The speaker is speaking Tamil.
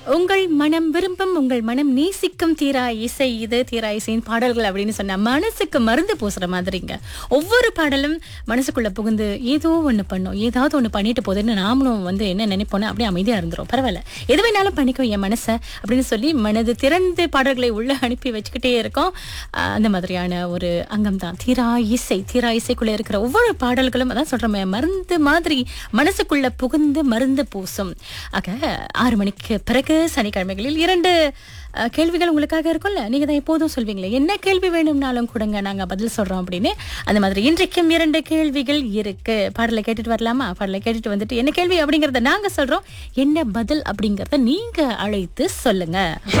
உங்கள் மனம் விரும்பும் உங்கள் மனம் நேசிக்கும் தீரா இசை இது தீரா இசையின் பாடல்கள் அப்படின்னு சொன்னா மனசுக்கு மருந்து பூசுற மாதிரிங்க ஒவ்வொரு பாடலும் மனசுக்குள்ள புகுந்து ஏதோ ஒண்ணு பண்ணும் ஏதாவது ஒண்ணு பண்ணிட்டு போகுதுன்னு நாமளும் வந்து என்ன நினைப்போம்னா அப்படியே அமைதியா இருந்துரும் பரவாயில்ல எது வேணாலும் பண்ணிக்கோ என் மனசை அப்படின்னு சொல்லி மனது திறந்து பாடல்களை உள்ள அனுப்பி வச்சுக்கிட்டே இருக்கோம் ஆஹ் அந்த மாதிரியான ஒரு அங்கம் தான் தீரா இசை தீரா இசைக்குள்ள இருக்கிற ஒவ்வொரு பாடல்களும் அதான் சொல்றோமே மருந்து மாதிரி மனசுக்குள்ள புகுந்து மருந்து பூசும் ஆக ஆறு மணிக்கு பிறகு சனிக்கிழமைகளில் இரண்டு அஹ், கேள்விகள் உங்களுக்காக இருக்கும்ல நீங்க தான் எப்போதும் சொல்வீங்களே என்ன கேள்வி வேணும்னாலும் கொடுங்க நாங்க பதில் சொல்றோம் அப்படின்னு அந்த மாதிரி இன்றைக்கும் இரண்டு கேள்விகள் இருக்கு பாடலை கேட்டுட்டு வரலாமா பாடலை கேட்டுட்டு வந்துட்டு என்ன கேள்வி அப்படிங்கறத நாங்க சொல்றோம் என்ன பதில் அப்படிங்கறத நீங்க அழைத்து சொல்லுங்க